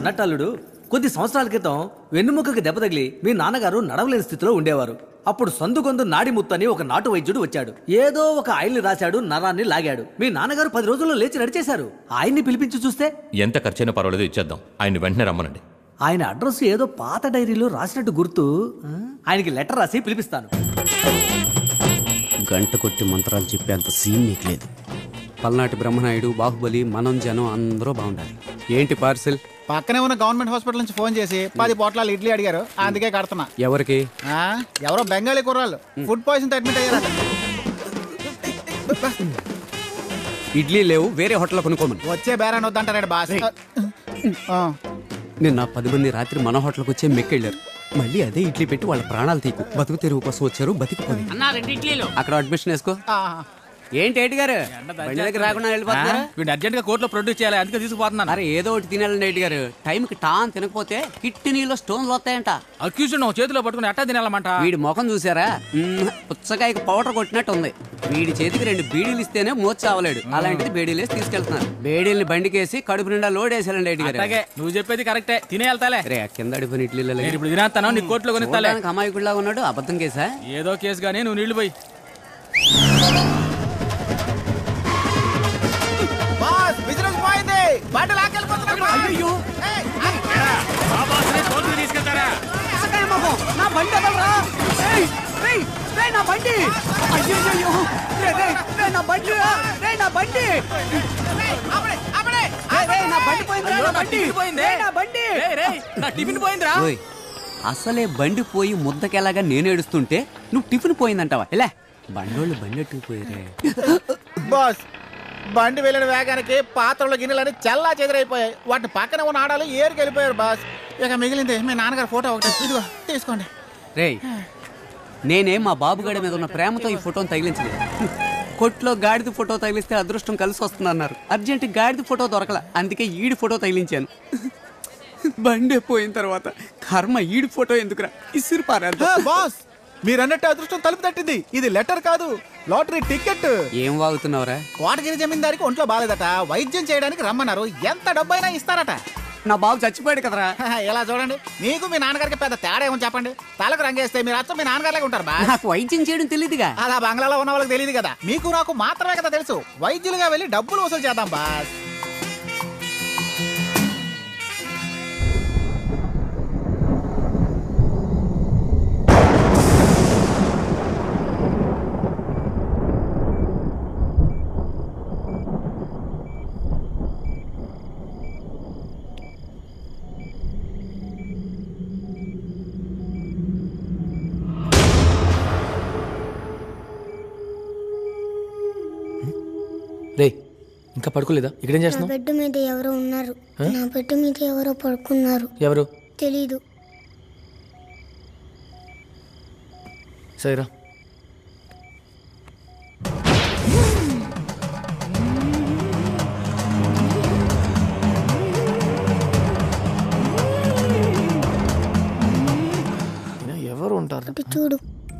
అన్నట్టు అల్లుడు కొద్ది సంవత్సరాల క్రితం వెన్నుముకకి దెబ్బ తగిలి మీ నాన్నగారు నడవలేని స్థితిలో ఉండేవారు అప్పుడు సందుగొందు నాడిముత్తు అని ఒక నాటు వైద్యుడు వచ్చాడు ఏదో ఒక ఆయిల్ని రాశాడు నరాన్ని లాగాడు మీ నాన్నగారు పది రోజుల్లో లేచి నడిచేశారు ఆయన్ని పిలిపించి చూస్తే ఎంత ఖర్చైనా పర్వాలేదు ఇచ్చేద్దాం ఆయన వెంటనే రమ్మనండి ఆయన అడ్రస్ ఏదో పాత డైరీలో రాసినట్టు గుర్తు ఆ? ఆయనకి లెటర్ రాసి పిలిపిస్తాను గంట కొట్టి మంత్రాలు చెప్పేంత సీన్ నీకు లేదు పల్నాటి బ్రహ్మనాయుడు బాహుబలి మనం జనం అందరూ బాగుండాలి ఏంటి పార్సిల్ పక్కనే ఉన్న గవర్నమెంట్ హాస్పిటల్ నుంచి ఫోన్ చేసి పది పొట్లాలు ఇడ్లీ అడిగారు అందుకే కడుతున్నా ఎవరికి ఆ, ఎవరో బెంగాలీ కుర్రాళ్ళు ఫుడ్ పాయిజన్ అడ్మిట్ అయ్యారట ఇడ్లీ లేవు వేరే హోటల్లో కొనుక్కోమని వచ్చే బేరాన్ని వద్దంటారండి బాస్ ఆ, నిన్న పది మంది రాత్రి మన హోటల్కి వచ్చే మెక్కెళ్ళారు మళ్ళీ అదే ఇడ్లీ పెట్టి వాళ్ళ ప్రాణాలు తీకు బతుకు తెరువు కోసం వచ్చారు బతికిపోయి అన్నా రెండు ఇడ్లీలు అక్కడ అడ్మిషన్ వేసుకో ఆ, ఏంటి ఏటి గారు బండి దగ్గర రాకుండా వెళ్ళిపోతున్నారా వీడు అర్జెంట్ గా కోర్టులో ప్రొడ్యూస్ చేయాలి అందుకే తీసుకుపోతున్నాను అరే ఏదో ఒకటి తినాలండి ఏటి గారు టైంకి టాన్ తినకపోతే కిడ్నీలో స్టోన్లు వస్తాయంట అక్యూజ్ నువ్వు చేతిలో పట్టుకుని అట్టా తినాలన్నమాట వీడి ముఖం చూసారా మ్మ్, పుచ్చకాయకి పౌడర్ కొట్టినట్టు ఉంది వీడి చేతికి రెండు బీడీలు ఇస్తేనే మూత చావలేడు అలాంటిది బేడీలు వేసి తీసుకెళ్తున్నారు బేడీల్ని బండికేసి కడుపు నిండా లోడ్ వేసాలండి ఏటి గారు అలాగే నువ్వు చెప్పేది కరెక్టే తినే వెళ్తాలే రే ఆ కింద అడిపోయిన ఇడ్లీలో నేను ఇప్పుడు తినేస్తాను నీ కోర్టులో కొనిస్తాలే చూడడానికి అమాయకుడిలా ఉన్నాడు అబద్ధం కేసా ఏదో కేసు కానీ నువ్వు నీళ్లు పోయి బాస్ బిజినెస్ పోయింది బండి లాక్కెళ్ళిపోతున్నారు బాస్. ఏయ్, తీసుకెళ్తారా నా బండి ఎవరురా? ఏయ్, రేయ్, రేయ్, నా బండి అయ్యయ్యయ్యో. రేయ్, రేయ్, రేయ్, నా బండి రా. రేయ్, నా బండి ఆపండి, ఆపండి. రేయ్, రేయ్, నా బండి పోయిందిరా, అయ్యో, నా నా బండి టిఫిన్ పోయింది. రేయ్, నా బండి రేయ్, రేయ్, నా టిఫిన్ పోయిందిరా ఓయ్, అసలే బండి పోయి ముద్దకెలాగా నేను ఏడుస్తుంటే నువ్వు టిఫిన్ పోయిందంటావా ఇలా బండోళ్ళు బండి ఎట్టుకుపోయారే బాస్ బండి వెళ్ళిన వేగానికి పాత్రలు గిన్నెలని చల్లా చెదిరైపోయాయి వాటిని పక్కన ఉన్న ఆడాలు ఏరుకి వెళ్ళిపోయారు బాస్ ఇక మిగిలింది మీ నాన్నగారి ఫోటో ఒకటి ఇదిగో తీసుకోండి రేయ్ నేనే మా బాబుగాడి మీద ఉన్న ప్రేమతో ఈ ఫోటోని తగిలించలేదు కొట్లో గాడిద ఫోటో తగిలిస్తే అదృష్టం కలిసి వస్తుంది అన్నారు అర్జెంట్ గాడిద ఫోటో దొరకల అందుకే ఈడి ఫోటో తగిలించాను బండి పోయిన తర్వాత కర్మ ఈడి ఫోటో ఎందుకురా ఇసురు పారేద్దాం. ఆ, బాస్ మీరన్నట్టు అదృష్టం తలుపు తట్టింది ఇది లెటర్ కాదు లాటరీ టికెట్ ఏం వాగుతున్నావురా కోటగిరి జమీందారికి ఒంట్లో బాలేదట వైద్యం చేయడానికి రమ్మన్నారు ఎంత డబ్బైనా ఇస్తారట నా బాబు చచ్చిపోయాడు కదరా ఇలా చూడండి మీకు మీ నాన్నగారికి పెద్ద తేడా ఏమో చెప్పండి తలకు రంగేస్తే మీరు అచ్చం మీ నాన్నగారిలాగా ఉంటారు బా నాకు వైద్యం చేయడం తెలియదుగా అలా బంగ్లాలో ఉన్న వాళ్ళకి తెలియదు కదా మీకు నాకు మాత్రమే కదా తెలుసు వైద్యులుగా వెళ్ళి డబ్బులు వసూలు చేద్దాం బాస్ రే ఇంకా పడుకోలేదా ఇక్కడేం నా చేస్తున్నావు బెడ్ మీద ఎవరో ఉన్నారు నా బెడ్ మీద ఎవరో పడుకున్నారు ఎవరు తెలీదు సరేరా అయినా ఎవరు ఉంటారు అటు చూడు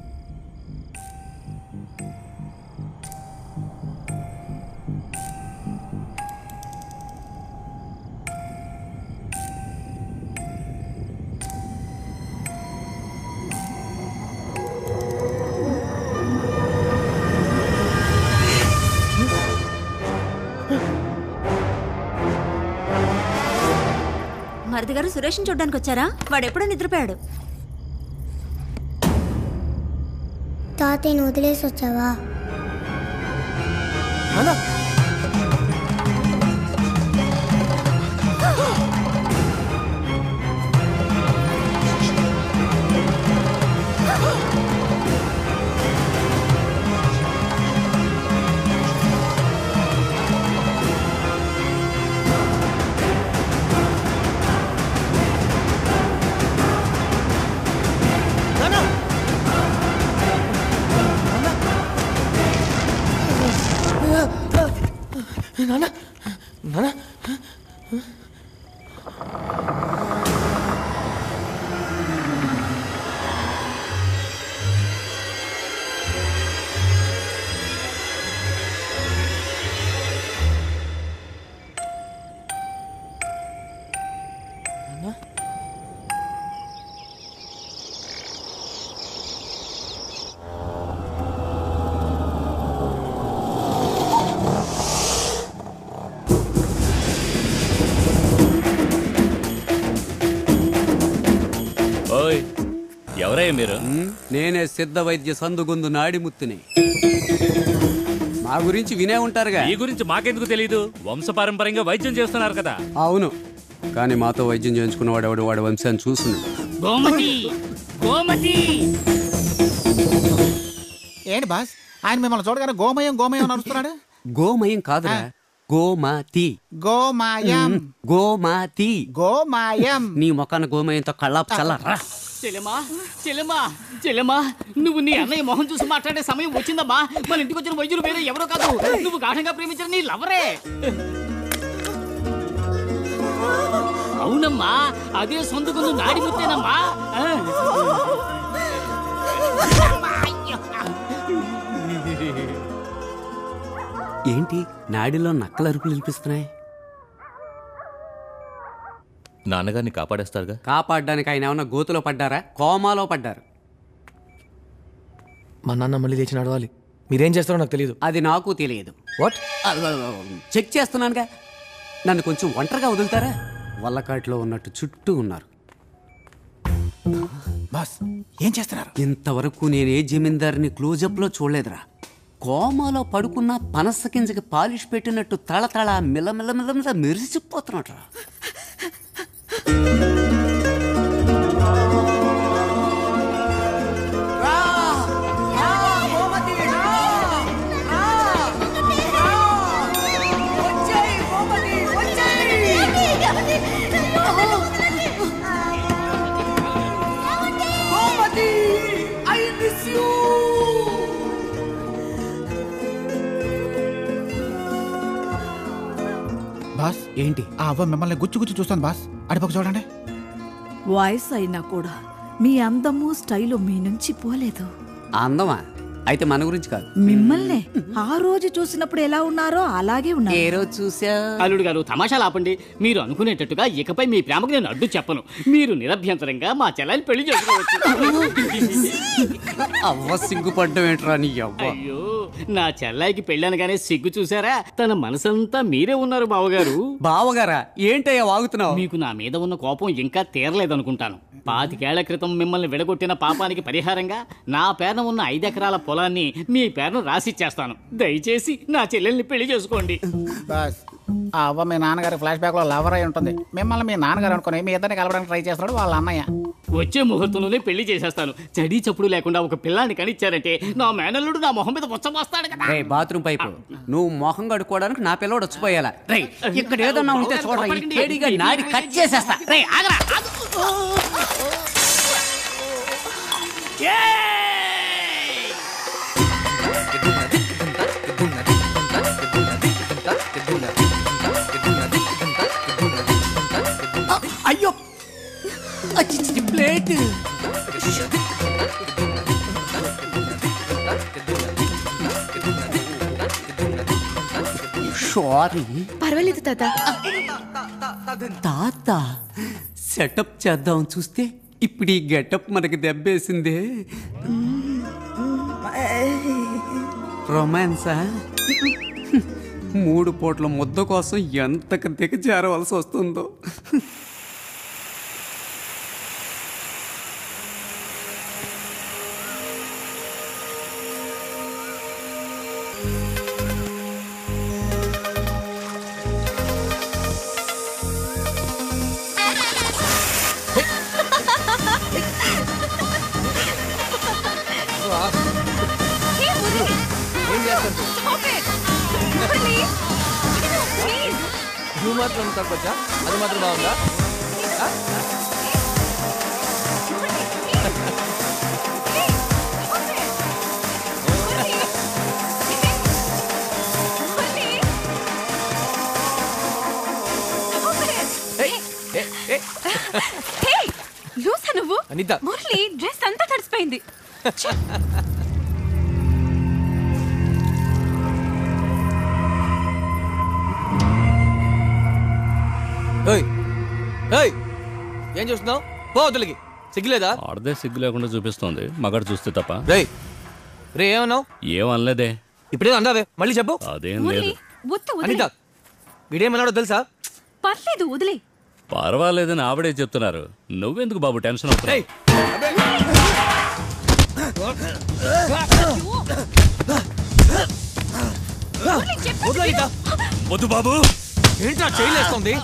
మరిది గారు సురేష్ని చూడడానికి వచ్చారా వాడు ఎప్పుడో నిద్రపోయాడు తాతయ్యని వదిలేసి వచ్చావా ఓయ్ ఎవరయ్యా మీరు ఉమ్, నేనే సిద్ధ వైద్య సందుగొందు నాడిముత్తుని మా గురించి వినే ఉంటారుగా ఈ గురించి మాకెందుకు తెలియదు వంశపారంపర్యంగా వైద్యం చేస్తున్నారు కదా అవును కానీ మాతో వైద్యం చేయించుకున్నవాడు ఎవడు వాడి వంశాన్ని చూస్తున్నాడు గోమతి గోమతి ఏంటి బాస్ ఆయన మిమ్మల్ని చూడగానే గోమయం గోమయం అని అరుస్తున్నాడు గోమయం కాదురా గోమాతి గోమాయం గోమాతి గోమాయం నీ మొఖాన గోమయంతో కళ్ళాపు చల్లరా చెల్లెమా చెల్లెమా చెల్లెమా నువ్వు నీ అన్నయ్య మొహం చూసి మాట్లాడే సమయం వచ్చిందమ్మా మన ఇంటికి వచ్చిన వైద్యులు వేరే ఎవరో కాదు నువ్వు గాఢంగా ప్రేమించిన నీ లవరే అవునమ్మా అదే సొంతకుందు నాడి ముత్తేనమ్మా ఆ. ఏంటి నాడిలో నక్కల అరుపులు వినిపిస్తున్నాయి నాన్నగారిని కాపాడేస్తారుగా కాపాడడానికి ఆయన ఏమన్నా గోతులో పడ్డారా కోమాలో పడ్డారు మా నాన్న మళ్ళీ లేచి నడవాలి మీరేం చేస్తారో నాకు తెలియదు అది నాకు తెలియదు వాట్ చెక్ చేస్తున్నానుగా నన్ను కొంచెం ఒంటరిగా వదులుతారా వల్లకాట్లో ఉన్నట్టు చుట్టూ ఉన్నారు బాస్ ఏం చేస్తున్నారు ఇంతవరకు నేను ఏ జమీందారిని క్లోజప్లో చూడలేదురా కోమాలో పడుకున్న పనస కింజకి పాలిష్ పెట్టినట్టు తళతళ మిలమిల మిలమిల మెరిసిపోతున్నట్రా బాస్ ఏంటి ఆ అవ్వ మిమ్మల్ని గుచ్చి గుచ్చి చూస్తాను బాస్ అడిపక్క చూడండి వాయిస్ అయినా కూడా మీ అందము స్టైలు మీ నుంచి పోలేదు అందమా అయితే మన గురించి కాదు మిమ్మల్నే ఆ రోజు చూసినప్పుడు ఎలా ఉన్నారో అలాగే ఉన్నారు ఏ రోజు చూసా అల్లుడు గారు తమాషాలు ఆపండి మీరు అనుకునేటట్టుగా ఇకపై మీ ప్రేమకు నేను అడ్డు చెప్పను మీరు నిరభ్యంతరంగా మా చెల్లని పెళ్లి చేసుకోవచ్చు అవ్వ సిగ్గుపడ్డం ఏంట్రా నీ అవ్వ అయ్యో నా చెల్లాయికి పెళ్ళనగానే సిగ్గు చూసారా తన మనసంతా మీరే ఉన్నారు బావగారు బావగారా ఏంటయ్యా వాగుతున్నావు మీకు నా మీద ఉన్న కోపం ఇంకా తీరలేదనుకుంటాను పాతికేళ్ల క్రితం మిమ్మల్ని విడగొట్టిన పాపానికి పరిహారంగా నా పేరున ఉన్న ఐదెకరాల పొలాన్ని మీ పేరును రాసిచ్చేస్తాను దయచేసి నా చెల్లెల్ని పెళ్లి చేసుకోండి బాస్ ఆ అవ్వ మీ నాన్నగారి ఫ్లాష్ బ్యాక్ లో లవర్ అయి ఉంటుంది మిమ్మల్ని మీ నాన్నగారు అనుకుని మీ ఇద్దరిని కలవడానికి ట్రై చేస్తున్నాడు వాళ్ళ అన్నయ్య వచ్చే ముహూర్తంలోనే పెళ్లి చేసేస్తాను చడి చప్పుడు లేకుండా ఒక పిల్లాన్ని కనిచ్చారంటే నా మేనల్లుడు నా మొహం మీద వచ్చబోస్తాడు కదా రే బాత్రూమ్ పైపు నువ్వు మొహం కడుక్కోవడానికి నా పిల్లోడు వచ్చిపోయేలా రే ఇక్కడ ఏదన్నా ఉంటే చూడరా ఈ కేడిగా నాడి కట్ చేసేస్తా రే ఆగరా ఆగు. అయ్యో అచ్చి, చి, ప్లేట్ సారీ పర్వాలేదు తాత తాత సెటప్ చేద్దాం చూస్తే ఇప్పుడు ఈ గెటప్ మనకి దెబ్బేసిందే రొమాన్సా మూడు పూట్ల ముద్ద కోసం ఎంతకు దిగజారవలసి వస్తుందో ఏం చేస్తారు నువ్వు మాత్రం తప్పొచ్చా అది మాత్రం బాగుందా ఆ? ఏయ్, ఏ, ఏ, లూసా నువ్వు అనిత మురళి డ్రెస్ అంతా తడిసిపోయింది ఏయ్ ఏయ్ ఏం చూస్తున్నావు పో వదిలికి సిగ్గులేదా ఆడదే సిగ్గు లేకుండా చూపిస్తోంది మగాడు చూస్తే తప్ప రే రే ఏమన్నావు ఏమనలేదే ఇప్పుడే అన్నావే మళ్ళీ చెప్పు అదేం లేదు ఉత్త అనిత వీడేమన్నాడో తెలుసా పర్లేదు వదిలే పర్వాలేదని ఆవిడే చెప్తున్నారు నువ్వెందుకు బాబు టెన్షన్ అవుతున్నావు వద్దు అనిత వద్దు బాబు ఏంట్రా చేయలేస్తుంది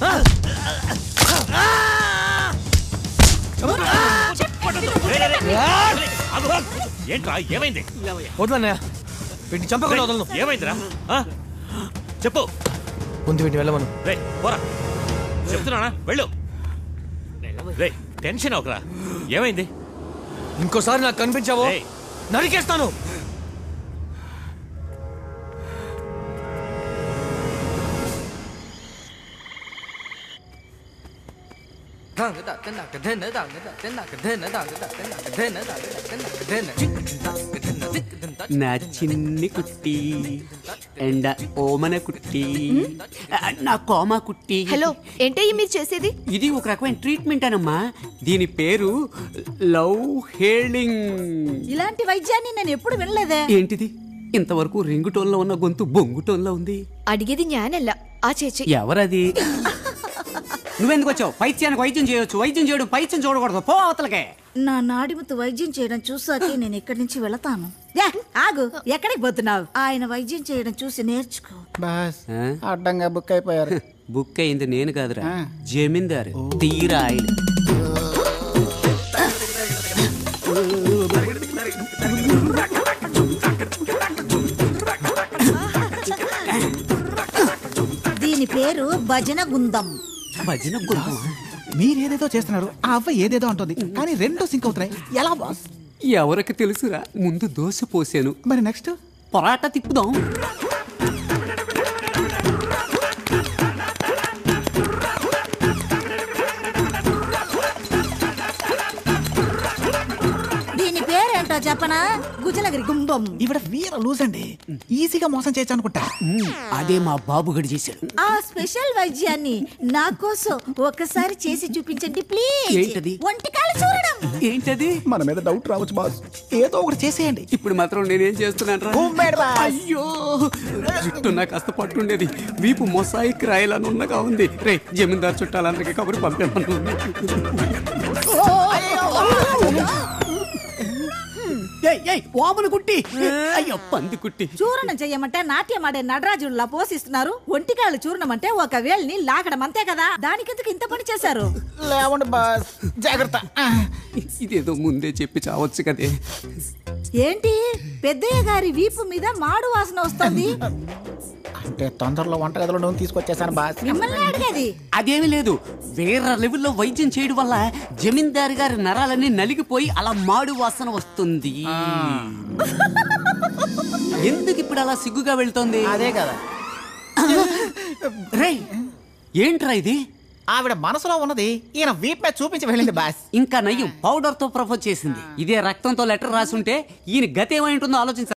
ఏంట్రా ఏమైంది వద్దు అన్నయ్య వీటిని చంపకుండా వదలను ఏమైందిరా ఆ? చెప్పు ముందు వీటిని వెళ్ళమను రే పోరా చెప్తున్నానా వెళ్ళు రే టెన్షన్ అవకరా ఏమైంది ఇంకోసారి నాకు కనిపించావో ఏయ్. నరికేస్తాను నా చిన్ని కుట్టి ఎండ ఓమన కుట్టి ఆ, నా కోమ కుట్టి హలో ఏంటయ్యి మీరు చేసేది ఇది ఒక రకమైన ట్రీట్మెంట్ అనమ్మా దీని పేరు లవ్ హేలింగ్ ఇలాంటి వైద్యాన్ని నేను ఎప్పుడు వినలేదే ఏంటిది ఇంతవరకు రింగు టోన్లో ఉన్న గొంతు బొంగు టోన్లో ఉంది అడిగేది జ్ఞానల్ల ఆ చేచి ఎవరది నువ్వెందుకు వచ్చావు పైత్యానికి వైద్యం చేయొచ్చు వైద్యం చేయడం పైత్యం చూడకూడదు పో అవతలకే నా నాడిముత్తు వైద్యం చేయడం చూసాకే నేను ఇక్కడి నుంచి వెళతాను యా, ఆగు ఎక్కడికి పోతున్నావు ఆయన వైద్యం చేయడం చూసి నేర్చుకో బాస్ ఆ? అడ్డంగా బుక్ అయిపోయారు బుక్ అయింది నేను కాదురా జమీందారు తీరా ఆయన దీని పేరు భజన గుందం భజన గుర్రం మీరేదేదో చేస్తున్నారు ఆ అవ్వ ఏదేదో అంటుంది కానీ రెండు సింక్ అవుతున్నాయి ఎలా బాస్ ఎవరికి తెలుసురా ముందు దోశ పోసాను మరి నెక్స్ట్ పొరాటా తిప్పుదాం దీని పేరేంటో చెప్పనా గుజలగిరి గుండం ఇవిడ వీర లూజ్ అండి ఈజీగా మోసం చేయొచ్చు అనుకుంటా అదే మా బాబు గడి చేశాడు ఆ స్పెషల్ వైద్యాన్ని నా కోసం ఒకసారి చేసి చూపించండి ప్లీజ్ ఏంటది? ఒంటికాలు చూడడం ఏంటది మన మీద డౌట్ రావచ్చు బాస్ ఏదో ఒకటి చేసేయండి ఇప్పుడు మాత్రం నేనేం చేస్తున్నాను కుమ్మేడు బాస్. అయ్యో జుట్టు నాకు కాస్త పట్టుండేది వీపు మొసాయిక్ రాయాలని ఉన్నగా ఉంది రే జమీందార్ చుట్టాలందరికీ కబురు పంపేమను ఏయ్, ఏయ్, ఓమన కుట్టి అయ్యో పంది కుట్టి చూర్ణం చెయ్యమంటే నాట్యం ఆడే నటరాజుల్లా పోషిస్తున్నారు ఒంటికాలు చూర్ణం అంటే ఒక వేల్ని లాగడం అంతే కదా దానికెందుకు ఇంత పని చేశారు లేవండి బాస్ జాగ్రత్త ఆ. ఇదేదో ముందే చెప్పి చావచ్చు కదే ఏంటి పెద్దయ్య గారి వీపు మీద మాడు వాసన వస్తుంది అంటే తొందరలో వంటగదిలో నూనె తీసుకొచ్చేసాను బాస్ మిమ్మల్ని అడిగేది అదేమీ లేదు వేరే లెవెల్లో వైద్యం చేయడం వల్ల జమీందారు గారి నరాలన్నీ నలిగిపోయి అలా మాడు వాసన వస్తుంది ఎందుకు ఇప్పుడు అలా సిగ్గుగా వెళ్తోంది అదే కదా రేయ్ ఏంట్రా ఇది ఆవిడ మనసులో ఉన్నది ఈయన వీప్ మీద చూపించి వెళ్ళింది బాస్ ఇంకా నయ్యం పౌడర్ తో ప్రపోజ్ చేసింది ఇదే రక్తంతో లెటర్ రాసుంటే ఈయన గతి ఏమై ఉంటుందో ఆలోచించ